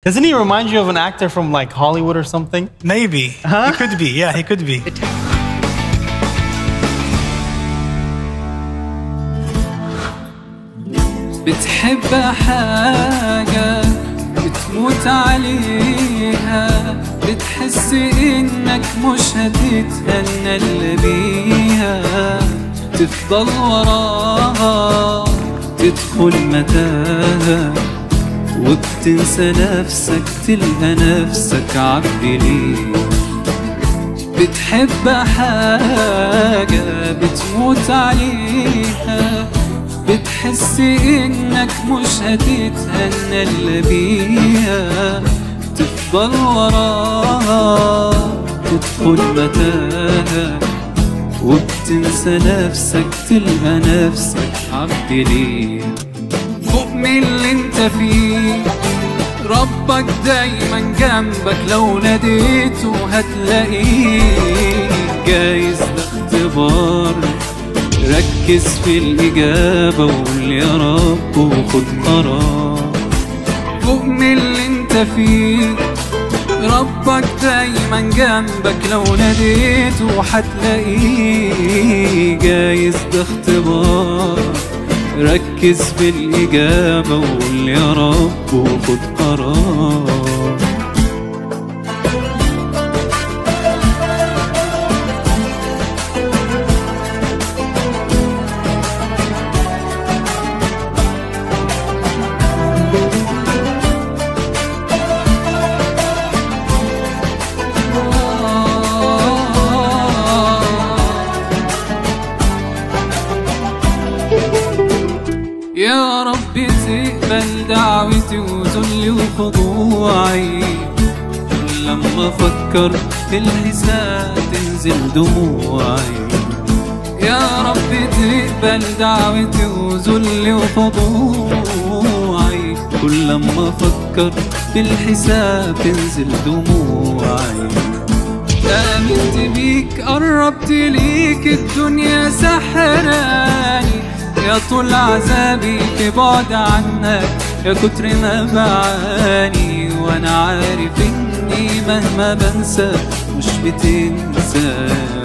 Doesn't he remind you of an actor from like Hollywood or something? Maybe. Huh? He could be. Yeah, he could be. بتحب حاجة بتموت عليها بتحس انك مش هتتهنى الا بيها تفضل وراها تدخل متاهة وبتنسى نفسك تلقى نفسك عبد ليه بتحب حاجة بتموت عليها بتحس انك مش هتتهنى الا بيها تفضل وراها تدخل متاهة وبتنسى نفسك تلقى نفسك عبد ليه فوق من اللي انت فيه ربك دايما جنبك لو ناديته هتلاقيه جايز ده اختبار ركز في الإجابة وقول يا رب وخد قرار فوق من اللي انت فيه ربك دايما جنبك لو ناديته هتلاقيه جايز ده اختبار ركز في الإجابة وقول يا رب وخد قرار يا رب تقبل دعوتي وذلي وخضوعي كل لما افكر في الحساب تنزل دموعي يا رب تقبل دعوتي وذلي وخضوعي كل لما افكر في الحساب تنزل دموعي آمنت بيك قربت ليك الدنيا سحراني يا طول عذابي في بعد عنك يا كتر ما بعاني وانا عارف اني مهما بنسى مش بتنساني